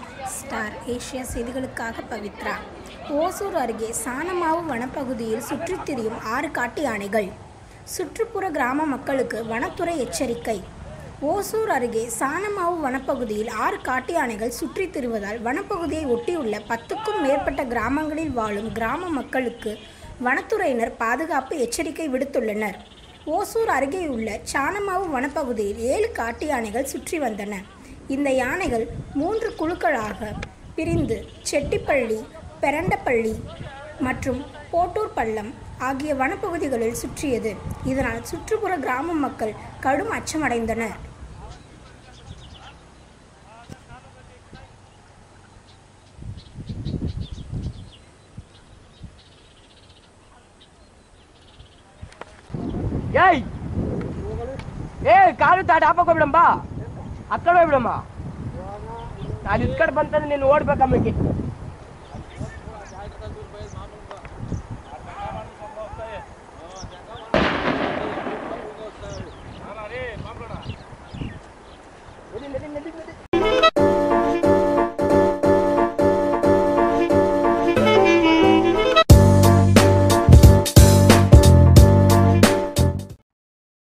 star Asia செய்திகளுக்காக பவித்ரா ஓசூர் அருகே சாணமாவு வனப்பகுதியில் சுற்றித் திரியும் ஆறு காட்டு யானைகள் சுற்றுப்புற கிராம மக்களுக்கு வனத்துறை எச்சரிக்கை ஓசூர் அருகே சாணமாவு வனப்பகுதியில் ஆறு காட்டு யானைகள் சுற்றித் திரிவதால் வனப்பகுதியை ஒட்டியுள்ள பத்துக்கும் மேற்பட்ட கிராமங்களில் வாழும் கிராம மக்களுக்கு வனத்துறையினர் பாதுகாப்பு எச்சரிக்கை விடுத்துள்ளனர் ஓசூர் அருகேயுள்ள சாணமாவு வனப்பகுதியில் ஏழு காட்டு யானைகள் சுற்றி வந்தன இந்த யானைகள் மூன்று குழுக்களாக பிரிந்து செட்டிப்பள்ளி பெரண்டப்பள்ளி மற்றும் போட்டூர் பள்ளம் ஆகிய வனப்பகுதிகளில் சுற்றியது இதனால் சுற்றுப்புற கிராம மக்கள் கடும் அச்சமடைந்தனர் ಏಯ್ ಏ ಕಾಲು ತಾಟ ಹಾಪಕ್ ಬಿಡಂಬ ಆ ಕಡೆ ಬಿಡಮ್ಮ ನಾನು ಇದ್ ಕಡೆ ಬಂತಂದ್ರೆ ನೀನು ಓಡ್ಬೇಕಮ್ಮಕ್ಕೆ